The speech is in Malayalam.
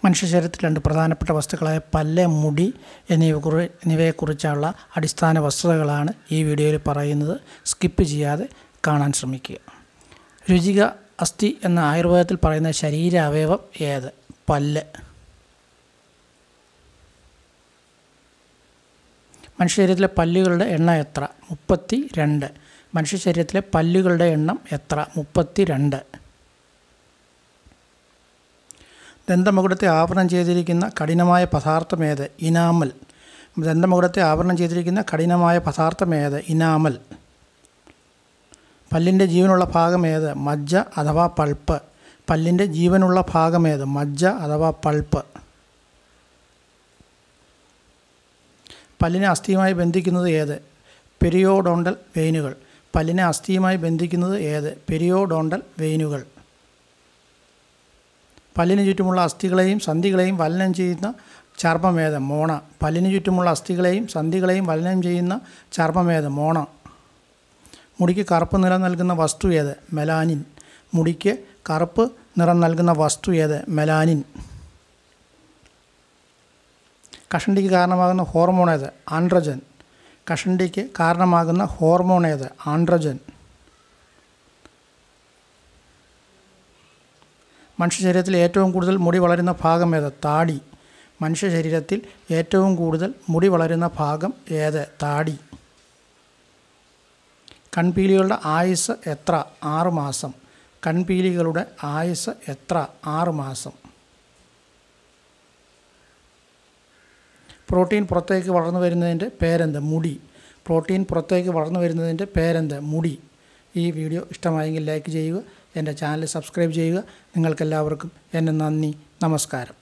മനുഷ്യ ശരീരത്തിൽ രണ്ട് പ്രധാനപ്പെട്ട വസ്തുക്കളായ പല്ല് മുടി എന്നിവ കുറി എന്നിവയെക്കുറിച്ചുള്ള അടിസ്ഥാന വസ്തുതകളാണ് ഈ വീഡിയോയിൽ പറയുന്നത് സ്കിപ്പ് ചെയ്യാതെ കാണാൻ ശ്രമിക്കുക രുചിക അസ്ഥി എന്ന ആയുർവേദത്തിൽ പറയുന്ന ശരീര അവയവം ഏത് പല്ല് മനുഷ്യ ശരീരത്തിലെ പല്ലുകളുടെ എണ്ണം എത്ര മുപ്പത്തി രണ്ട് മനുഷ്യ ശരീരത്തിലെ പല്ലുകളുടെ എണ്ണം എത്ര മുപ്പത്തി രണ്ട് ദന്തമുകുടത്തെ ആവരണം ചെയ്തിരിക്കുന്ന കഠിനമായ പദാർത്ഥം ഏത് ഇനാമൽ ദന്തമുകുടത്തെ ആവരണം ചെയ്തിരിക്കുന്ന കഠിനമായ പദാർത്ഥം ഏത് ഇനാമൽ പല്ലിൻ്റെ ജീവനുള്ള ഭാഗം ഏത് മജ്ജ അഥവാ പൾപ്പ് പല്ലിൻ്റെ ജീവനുള്ള ഭാഗം ഏത് മജ്ജ അഥവാ പൾപ്പ് പല്ലിനെ അസ്ഥിയുമായി ബന്ധിക്കുന്നത് ഏത് പെരിയോഡോണ്ടൽ വെയിനുകൾ പല്ലിനെ അസ്ഥിയുമായി ബന്ധിക്കുന്നത് ഏത് പെരിയോഡോണ്ടൽ വെയിനുകൾ പല്ലിന് ചുറ്റുമുള്ള അസ്ഥികളെയും സന്ധികളെയും വലനം ചെയ്യുന്ന ചർമ്മമേത് മോണ പല്ലിന് ചുറ്റുമുള്ള അസ്ഥികളെയും സന്ധികളെയും വലനം ചെയ്യുന്ന ചർമ്മമേത് മോണ മുടിക്ക് കറുപ്പ് നിറം നൽകുന്ന വസ്തു ഏത് മെലാനിൻ മുടിക്ക് കറുപ്പ് നിറം നൽകുന്ന വസ്തു ഏത് മെലാനിൻ കഷണ്ടിക്ക് കാരണമാകുന്ന ഹോർമോൺ ഏത് ആൻഡ്രജൻ കഷണ്ടിക്ക് കാരണമാകുന്ന ഹോർമോൺ ഏത് ആൻഡ്രജൻ മനുഷ്യ ശരീരത്തിൽ ഏറ്റവും കൂടുതൽ മുടി വളരുന്ന ഭാഗം ഏത് താടി മനുഷ്യ ശരീരത്തിൽ ഏറ്റവും കൂടുതൽ മുടി വളരുന്ന ഭാഗം ഏത് താടി കൺപീലികളുടെ ആയുസ് എത്ര ആറ് മാസം കൺപീലികളുടെ ആയുസ് എത്ര ആറ് മാസം പ്രോട്ടീൻ പുറത്തേക്ക് വളർന്നു വരുന്നതിൻ്റെ പേരെന്ത് മുടി പ്രോട്ടീൻ പുറത്തേക്ക് വളർന്നു വരുന്നതിൻ്റെ പേരെന്ത് മുടി ഈ വീഡിയോ ഇഷ്ടമായെങ്കിൽ ലൈക്ക് ചെയ്യുക എൻ്റെ ചാനൽ സബ്സ്ക്രൈബ് ചെയ്യുക നിങ്ങൾക്കെല്ലാവർക്കും എൻ്റെ നന്ദി നമസ്കാരം